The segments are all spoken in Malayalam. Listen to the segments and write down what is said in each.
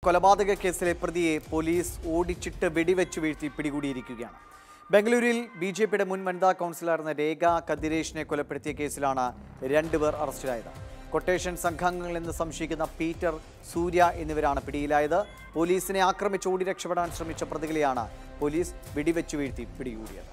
കൊലപാതക കേസിലെ പ്രതിയെ പോലീസ് ഓടിച്ചിട്ട് വെടിവെച്ച് വീഴ്ത്തി പിടികൂടിയിരിക്കുകയാണ് ബംഗളൂരുവിൽ ബി ജെ പിയുടെ മുൻ വനിതാ കൗൺസിലറായിരുന്ന രേഖ കതിരേഷിനെ കൊലപ്പെടുത്തിയ കേസിലാണ് രണ്ടുപേർ അറസ്റ്റിലായത് കൊട്ടേഷൻ സംഘാംഗങ്ങളെന്ന് സംശയിക്കുന്ന പീറ്റർ സൂര്യ എന്നിവരാണ് പിടിയിലായത് പോലീസിനെ ആക്രമിച്ച് ഓടി രക്ഷപ്പെടാൻ ശ്രമിച്ച പ്രതികളെയാണ് പോലീസ് വെടിവെച്ച് വീഴ്ത്തി പിടികൂടിയത്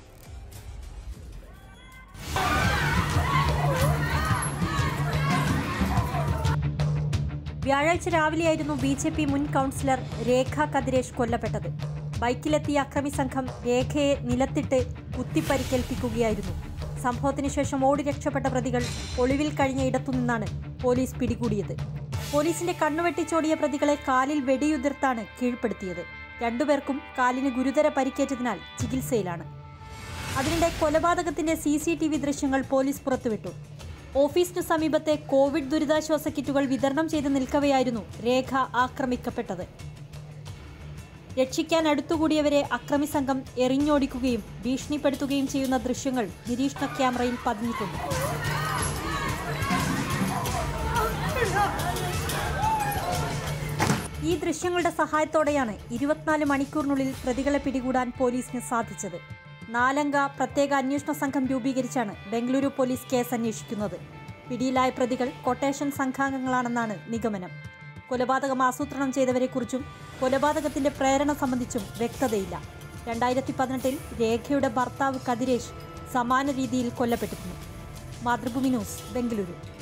വ്യാഴാഴ്ച രാവിലെയായിരുന്നു ബി ജെ പി മുൻ കൗൺസിലർ രേഖ കതിരേഷ് കൊല്ലപ്പെട്ടത് ബൈക്കിലെത്തിയ അക്രമി സംഘം രേഖയെ നിലത്തിട്ട് കുത്തിപ്പരിക്കേൽപ്പിക്കുകയായിരുന്നു സംഭവത്തിന് ശേഷം ഓടി രക്ഷപ്പെട്ട പ്രതികൾ ഒളിവിൽ കഴിഞ്ഞ ഇടത്തുനിന്നാണ് പോലീസ് പിടികൂടിയത് പോലീസിന്റെ കണ്ണുവെട്ടിച്ചോടിയ പ്രതികളെ കാലിൽ വെടിയുതിർത്താണ് കീഴ്പ്പെടുത്തിയത് രണ്ടുപേർക്കും കാലിന് ഗുരുതര പരിക്കേറ്റതിനാൽ ചികിത്സയിലാണ് അതിനിടെ കൊലപാതകത്തിന്റെ സി സി ടി വി ദൃശ്യങ്ങൾ പോലീസ് പുറത്തുവിട്ടു ഓഫീസിനു സമീപത്തെ കോവിഡ് ദുരിതാശ്വാസ കിറ്റുകൾ വിതരണം ചെയ്ത് നിൽക്കവെയായിരുന്നു രേഖ ആക്രമിക്കപ്പെട്ടത് രക്ഷിക്കാൻ അടുത്തുകൂടിയവരെ അക്രമി സംഘം എറിഞ്ഞോടിക്കുകയും ഭീഷണിപ്പെടുത്തുകയും ചെയ്യുന്ന ദൃശ്യങ്ങൾ നിരീക്ഷണ ക്യാമറയിൽ പതിഞ്ഞിട്ടുണ്ട് ഈ ദൃശ്യങ്ങളുടെ സഹായത്തോടെയാണ് ഇരുപത്തിനാല് മണിക്കൂറിനുള്ളിൽ പ്രതികളെ പിടികൂടാൻ പോലീസിന് സാധിച്ചത് നാലംഗ പ്രത്യേക അന്വേഷണ സംഘം രൂപീകരിച്ചാണ് ബംഗളൂരു പോലീസ് കേസ് അന്വേഷിക്കുന്നത് പിടിയിലായ പ്രതികൾ കൊട്ടേഷൻ സംഘാംഗങ്ങളാണെന്നാണ് നിഗമനം കൊലപാതകം ആസൂത്രണം ചെയ്തവരെക്കുറിച്ചും കൊലപാതകത്തിന്റെ പ്രേരണ സംബന്ധിച്ചും വ്യക്തതയില്ല രണ്ടായിരത്തി പതിനെട്ടിൽ രേഖയുടെ ഭർത്താവ് കതിരേഷ് സമാന രീതിയിൽ കൊല്ലപ്പെട്ടിരുന്നു മാതൃഭൂമി ന്യൂസ് ബംഗളൂരു